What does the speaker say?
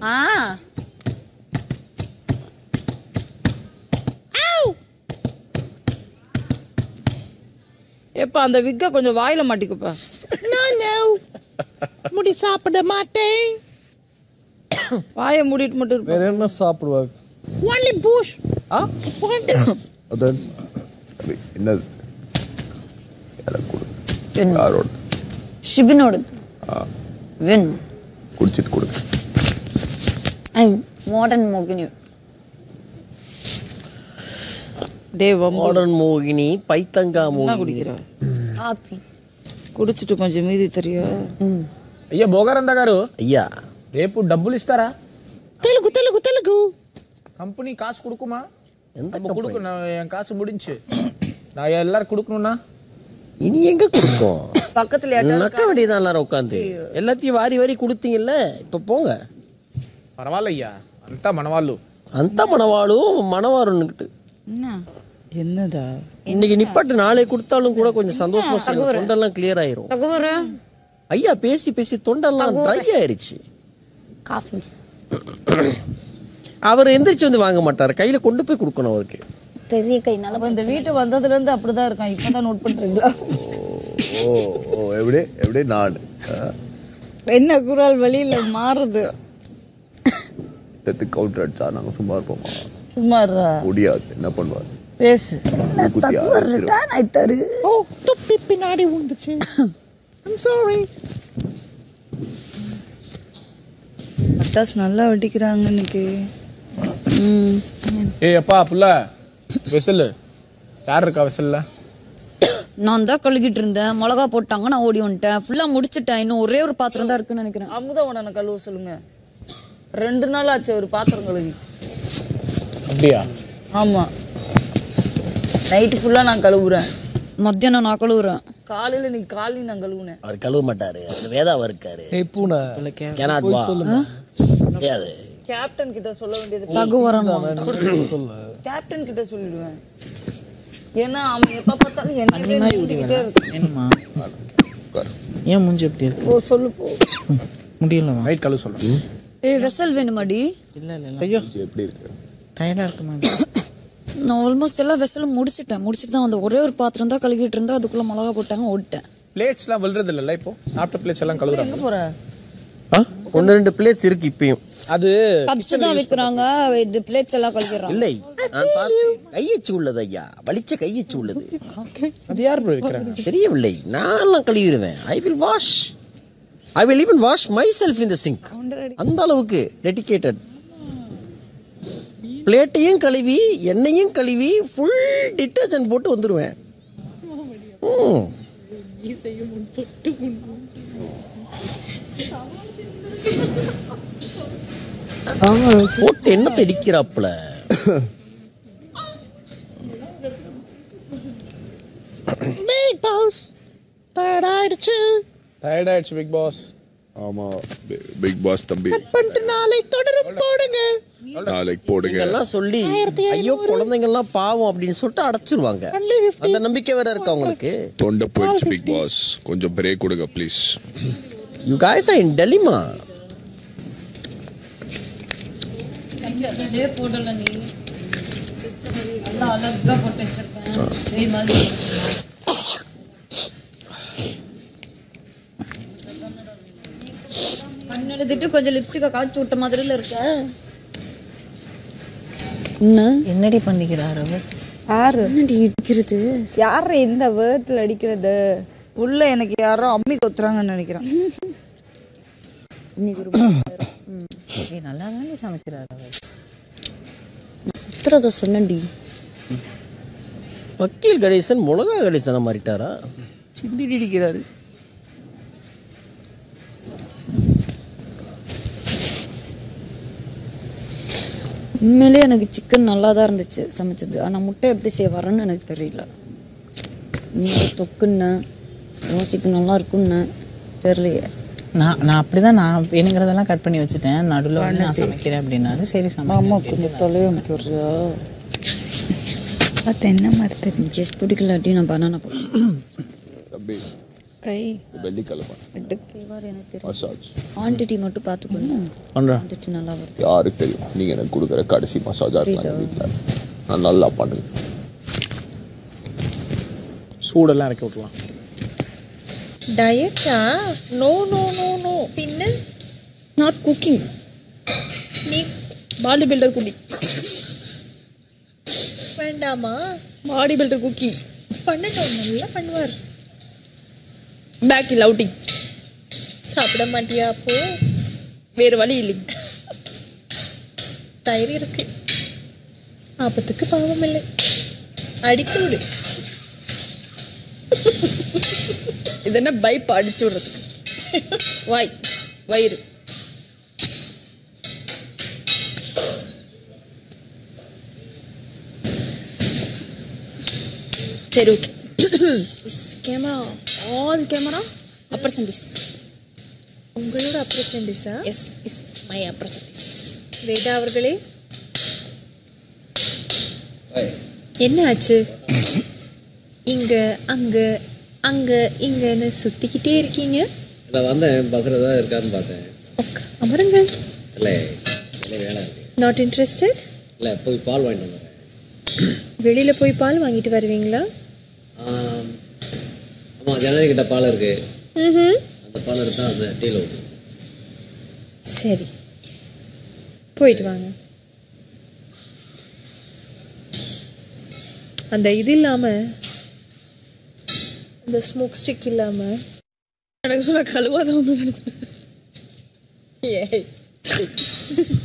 ஆ ஏப்பா அந்த விக்க கொஞ்சம் வாயில மாட்டிக்குப்பா முடி சாப்பிட மாட்டேன் வாயை மூடிட்டு மட்டும் இருப்பா வேற என்ன சாப்பிடுவார் ஒன்லி பூஷ் ஆ அதான் அப்படி என்னது எனக்கு கொடு யாரோட ஷிபினோடது வின் குடிச்சிட்டு கொடுங்க ஐ மாடர்ன் மோகினி டே வம்பு மாடர்ன் மோகினி பைத்தங்கா என்ன மோகினி குடிக்கிற காபி కుడిచిட்டு కొంచెం మీది తెలియ అయ్యా బోగారంత గారు ஐயா రేపు డబ్బులు ఇస్తారా తెలుగు తెలుగు తెలుగు కంపెనీ కాసు కుడుకుమా எந்த நம்ம கொடுக்கணும் நான் என் காசு முடிஞ்சு நான் எல்லாரும் கொடுக்கணும்னா இனி எங்க கொடுக்கும் பக்கத்துல நக்க வேண்டியதான் எல்லாரும் உட்காந்து எல்லாத்தையும் வாரி வாரி கொடுத்தீங்கல்ல இப்ப போங்க పర్వాలేదు అయ్యా అంతా మనవాళ్ళు அந்த மணவாளும் மணவாருன்னுக்கிட்டு என்னதா இன்னைக்கு நிப்பாட்டு நாளை கொடுத்தாலும் கூட கொஞ்சம் சந்தோஷமா சொல்லுங்க தொண்டெல்லாம் கிளியர் ஆயிரும் தகுவரு ஐயா பேசி பேசி தொண்டெல்லாம் ட்ரை ஆயிருச்சு காஃபி அவர் எந்திரிச்சு வந்து வாங்க மாட்டார் கையில கொண்டு போய் கொடுக்கணும் அவருக்கு பெரிய கை நல்லா அப்ப இந்த வீட்டு வந்ததுல இருந்து அப்படிதான் இருக்கான் இப்பதான் நோட் பண்றீங்களா ஓ ஓ எப்படி எப்படி நான் என்ன குரல் வழியில மாறுது செத்து கவுண்டர் அடிச்சா நாங்க சும்மா இருப்போமா சும்மா இருடா. முடியாது என்ன பண்ணுவார் பேசு குத்தி ஆரம்பிச்சிருவார். ஆயிட்டாரு ஓ தொப்பி பின்னாடி விழுந்துச்சு ஐம் சாரி பட்டாசு நல்லா வெடிக்கிறாங்க இன்னைக்கு ஏய் அப்பா புள்ள வெசல் யார் இருக்கா வெசல்ல நான் தான் கழுகிட்டு இருந்தேன் மிளகா போட்டாங்க நான் ஓடி வந்துட்டேன் ஃபுல்லா முடிச்சிட்டேன் இன்னும் ஒரே ஒரு பாத்திரம் தான் இருக்குன்னு நினைக்கிறேன் அமுதா உடனே கழுவ சொல்லுங்க ரெண்டு நாள் ஆச்சு ஒரு பாத்திரம் கழுவி அப்படியா ஆமா நைட்டு ஃபுல்லா நான் கழுவுறேன் மத்தியானம் நான் கழுவுறேன் காலையில நீ காலையில் நான் கழுவுனேன் அவர் கழுவ மாட்டாரு அவர் வேதாவா இருக்காரு ஏய் பூனை cannot வா முடியாது கேப்டன் கிட்ட சொல்ல வேண்டியது தகுவரன் கேப்டன் கிட்ட சொல்லிடுவேன் ஏன்னா அவன் எப்ப பார்த்தாலும் என்ன ஊட்டிக்கிட்டே இருக்கு என்னம்மா ஏன் மூஞ்சி எப்படி இருக்கு ஓ சொல்லு போ முடியலம்மா நைட் கழுவு சொல்றேன் ஏய் வெசல் வேணுமாடி இல்ல இல்ல இல்ல ஐயோ எப்படி இருக்கு டயர்டா இருக்குமா நான் ஆல்மோஸ்ட் எல்லா வெசலும் முடிச்சிட்டேன் முடிச்சிட்டு தான் அந்த ஒரே ஒரு பாத்திரம் தான் கழுகிட்டு இருந்தா அதுக்குள்ள மிளகா போட்டாங்க ஓடிட்டேன் பிளேட்ஸ்லாம் விழுறது இல்லைல்ல இப்போ சாப்பிட்ட பிளேட்ஸ் எல்லாம் கழுவுறாங்க போற ஒன்னு ரெண்டு பிளேட்ஸ் இருக்கு இப்பயும் அது கப்ஸ் தான் வைக்கிறாங்க இது பிளேட்ஸ் எல்லாம் கழுவிடுறாங்க இல்லை நான் பார்த்து கையச்சு உள்ளது ஐயா வலிச்ச கையச்சு உள்ளது அது யார் ப்ரோ வைக்கிறாங்க தெரியவில்லை நான் கழுவிடுவேன் I will wash I will even wash myself in the sink அந்த அளவுக்கு டெடிகேட்டட் பிளேட்டையும் கழுவி எண்ணெயும் கழுவி ஃபுல் டிட்டர்ஜென்ட் போட்டு வந்துடுவேன் ம். போட்டு என்ன தெடிக்கிறாப்புல பிக் பாஸ் டயர்ட் ஆயிடுச்சு டயர்ட் ஆயிடுச்சு பிக் பாஸ் ஆமா பிக் பாஸ் தம்பி பண்ணிட்டு நாளை தொடரும் போடுங்க நாளைக்கு போடுங்க இதெல்லாம் சொல்லி ஐயோ குழந்தைங்க எல்லாம் பாவம் அப்படின்னு சொல்லிட்டு அடைச்சிருவாங்க அந்த நம்பிக்கை வேற இருக்கு அவங்களுக்கு தொண்டை போயிடுச்சு பிக் பாஸ் கொஞ்சம் பிரேக் கொடுங்க please you guys are in dilemma கண்ணெடுத்துட்டு கொஞ்சம் லிப்ஸ்டிக்கை காய்ச்சி விட்ட மாதிரில இருக்க என்ன என்னடி பண்ணிக்கிறாரு அவர் யாரு என்னடி இடிக்கிறது யாரு இந்த வேர்த்துல அடிக்கிறது உள்ள எனக்கு யாரோ அம்மி கொத்துறாங்கன்னு நினைக்கிறேன் இன்னைக்கு ஒரு ஏய் நல்லா தானே சமைக்கிறாரு அவர் உத்தரத சொன்னடி வக்கீல் கணேசன் மிளகா கணேசனா மாறிட்டாரா சிந்தி அடிக்கிறாரு உண்மையிலேயே எனக்கு சிக்கன் நல்லா தான் இருந்துச்சு சமைச்சது ஆனா முட்டை எப்படி செய்வாருன்னு எனக்கு தெரியல நீ தொக்குன்னு யோசிக்கு நல்லா இருக்குன்னு தெரியலையே நான் நான் அப்படிதான் நான் வேணுங்கிறதெல்லாம் கட் பண்ணி வச்சுட்டேன் நடுவில் வந்து நான் சமைக்கிறேன் அப்படின்னாரு சரி அம்மா சமைக்கிறேன் கொஞ்சம் தொலைவு அமைக்கிறியா பார்த்து என்ன மாதிரி தெரியும் ஜஸ்ட் பிடிக்கலாட்டி நான் பனானா போடுறேன் தம்பி கை வெள்ளிக்கிழமை எடுக்கவார் எனக்கு தெரியும் மசாஜ் குவான்டிட்டி மட்டும் பார்த்துக்கோங்க பண்ணுறேன் குவான்டிட்டி நல்லா வரும் யாருக்கு தெரியும் நீங்க எனக்கு கொடுக்குற கடைசி மசாஜா இருக்காங்க வீட்டில் நான் நல்லா பண்ணுங்க சூடெல்லாம் இறக்கி விட்டுலாம் டயட்டா நோ நோ நோ நோ பின்ன நாட் குக்கிங் நீ பாடி பில்டர் குக்கிங் வேண்டாமா பாடி பில்டர் குக்கிங் பண்ணட்டும் நல்லா பண்ணுவார் பேக் இல்லை அவுட்டிங் சாப்பிட மாட்டியா அப்போ வேறு வழி இல்லை தயிர் இருக்கு ஆபத்துக்கு பாவம் இல்லை அடித்து விடு இது என்ன பைப் அடிச்சு விடுறதுக்கு வாய் வயிறு சரி okay camera all camera apprentice உங்களோட அப்ரசன்டிஸா yes is my apprentice Vedha அவர்களே என்ன ஆச்சு இங்க அங்க அங்க இங்கன்னு சுத்திக்கிட்டே இருக்கீங்க நான் வந்தேன் பஸ்ஸில் தான் இருக்காருன்னு பார்த்தேன் உக்கா- அமருங்கள் இல்லை இல்லை வேலை இருக்கு நாட் இன்ட்ரெஸ்டட் இல்லை போய் பால் வாங்கிட்டு வந்துடுறேன் வெளியில போய் பால் வாங்கிட்டு வருவீங்களா ஆம், ஆமாம் ஜனனி கிட்ட பால் இருக்கு ம் அந்த பால் எடுத்தால் அந்த டீயில் ஊற்று சரி போயிட்டு வாங்க அந்த இது இல்லாம அந்த ஸ்மோக் ஸ்டிக் இல்லாம எனக்கு சொல்ல கழுவாத ஒன்று நடந்துட்டு ஏய்